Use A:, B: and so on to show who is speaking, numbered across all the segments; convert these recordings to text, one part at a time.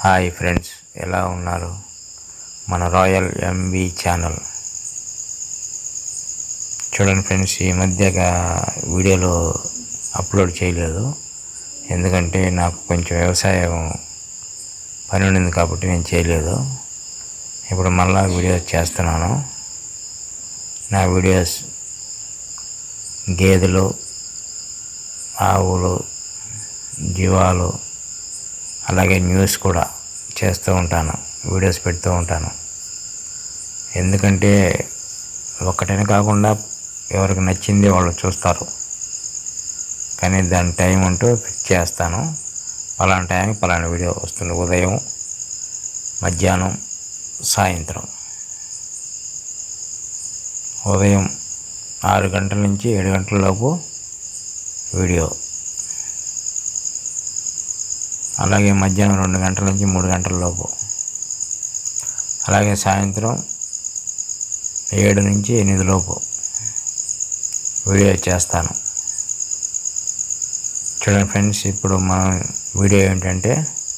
A: Hi friends ఎలా ఉన్నారు మన రాయల్ ఎంబీ ఛానల్ చూడండి ఫ్రెండ్స్ ఈ మధ్యగా వీడియోలు అప్లోడ్ చేయలేదు ఎందుకంటే నాకు కొంచెం వ్యవసాయం పని ఉండింది కాబట్టి నేను చేయలేదు ఇప్పుడు మళ్ళా వీడియోస్ చేస్తున్నాను నా వీడియోస్ గేదెలు ఆవులు జీవాలు అలాగే న్యూస్ కూడా చేస్తూ ఉంటాను వీడియోస్ పెడుతూ ఉంటాను ఎందుకంటే ఒక్కటనే కాకుండా ఎవరికి నచ్చింది వాళ్ళు చూస్తారు కానీ దాని టైం అంటూ ఫిక్స్ చేస్తాను పలానా టైంకి పలానా వీడియో వస్తుంది ఉదయం మధ్యాహ్నం సాయంత్రం ఉదయం ఆరు గంటల నుంచి ఏడు గంటల లోపు వీడియో అలాగే మధ్యాహ్నం రెండు గంటల నుంచి మూడు గంటల లోపు అలాగే సాయంత్రం ఏడు నుంచి ఎనిమిది లోపు వీడియో చేస్తాను చూడండి ఫ్రెండ్స్ ఇప్పుడు మన వీడియో ఏంటంటే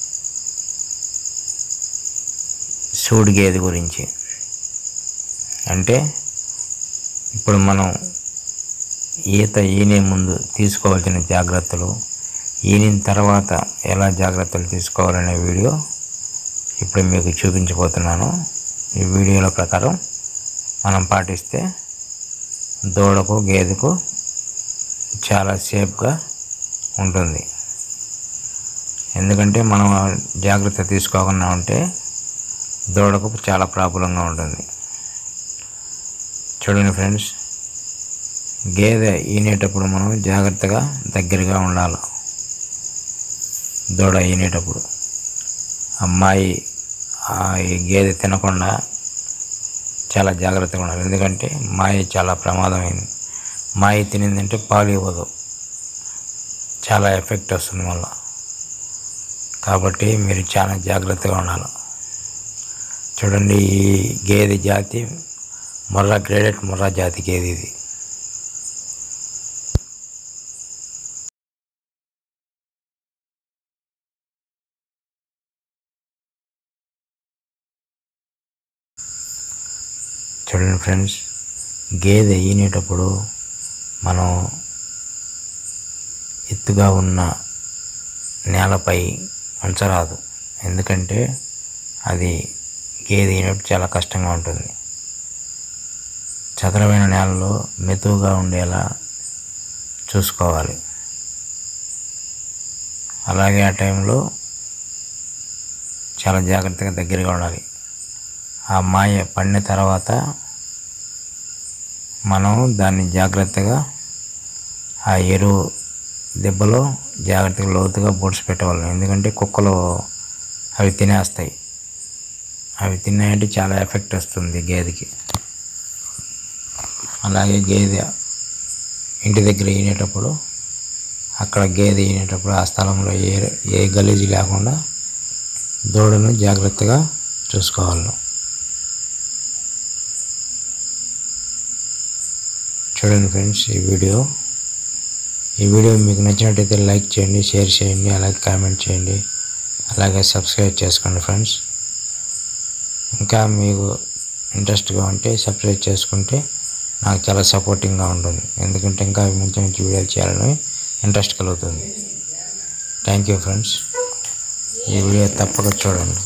A: సూడి గేదె గురించి అంటే ఇప్పుడు మనం ఈత ఈనే ముందు తీసుకోవాల్సిన జాగ్రత్తలు ఈనిన తర్వాత ఎలా జాగ్రత్తలు తీసుకోవాలనే వీడియో ఇప్పుడు మీకు చూపించబోతున్నాను ఈ వీడియోల ప్రకారం మనం పాటిస్తే దూడకు గేదెకు చాలా సేఫ్గా ఉంటుంది ఎందుకంటే మనం జాగ్రత్త తీసుకోకుండా ఉంటే దూడకు చాలా ప్రాబ్లంగా ఉంటుంది చూడండి ఫ్రెండ్స్ గేదె ఈనేటప్పుడు మనం జాగ్రత్తగా దగ్గరగా ఉండాలి దూడ ఈనేటప్పుడు అమ్మాయి ఆ ఈ గేదె తినకుండా చాలా జాగ్రత్తగా ఉండాలి ఎందుకంటే మాయ చాలా ప్రమాదమైంది మాయ తినిందంటే పాలు ఇవ్వదు చాలా ఎఫెక్ట్ వస్తుంది మళ్ళా కాబట్టి మీరు చాలా జాగ్రత్తగా ఉండాలి చూడండి ఈ గేదె జాతి మొర్రా గ్రేడెడ్ మొర్రా జాతి గేదె ఇది చూడండి ఫ్రెండ్స్ గేదె ఈనేటప్పుడు మనం ఎత్తుగా ఉన్న నేలపై ఉంచరాదు ఎందుకంటే అది గేదె ఈనప్పుడు చాలా కష్టంగా ఉంటుంది చదరమైన నేలలో మెతువుగా ఉండేలా చూసుకోవాలి అలాగే ఆ టైంలో చాలా జాగ్రత్తగా దగ్గరగా ఉండాలి ఆ మాయ పడిన తర్వాత మనం దాన్ని జాగ్రత్తగా ఆ ఎరువు దెబ్బలో జాగ్రత్తగా లోతుగా బొడ్స్ పెట్టవాలి ఎందుకంటే కుక్కలు అవి తినేస్తాయి అవి తిన్నాయంటే చాలా ఎఫెక్ట్ వస్తుంది గేదెకి అలాగే గేదె ఇంటి దగ్గర ఈనేటప్పుడు అక్కడ గేదె ఈనేటప్పుడు ఆ స్థలంలో ఏ ఏ గలీజీ లేకుండా దూడను జాగ్రత్తగా చూసుకోవాలి చూడండి ఫ్రెండ్స్ ఈ వీడియో ఈ వీడియో మీకు నచ్చినట్టయితే లైక్ చేయండి షేర్ చేయండి అలాగే కామెంట్ చేయండి అలాగే సబ్స్క్రైబ్ చేసుకోండి ఫ్రెండ్స్ ఇంకా మీకు ఇంట్రెస్ట్గా ఉంటే సబ్స్క్రైబ్ చేసుకుంటే నాకు చాలా సపోర్టింగ్గా ఉంటుంది ఎందుకంటే ఇంకా మంచి మంచి వీడియోలు చేయాలని ఇంట్రెస్ట్ కలుగుతుంది థ్యాంక్ యూ ఫ్రెండ్స్ ఈ వీడియో తప్పక చూడండి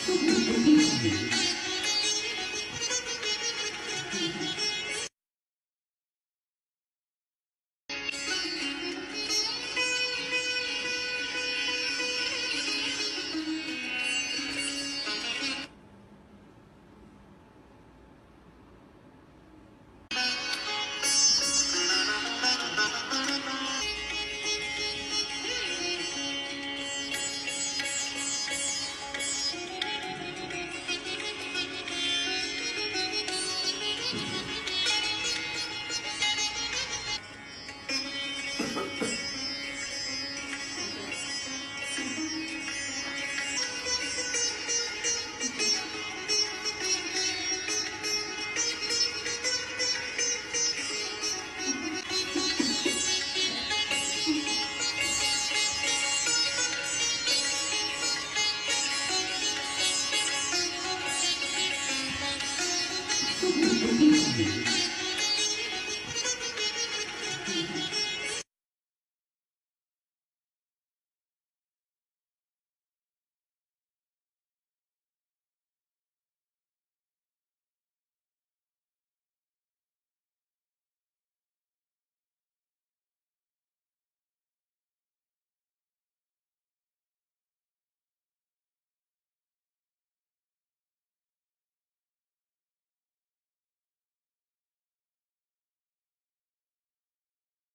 B: Thank you.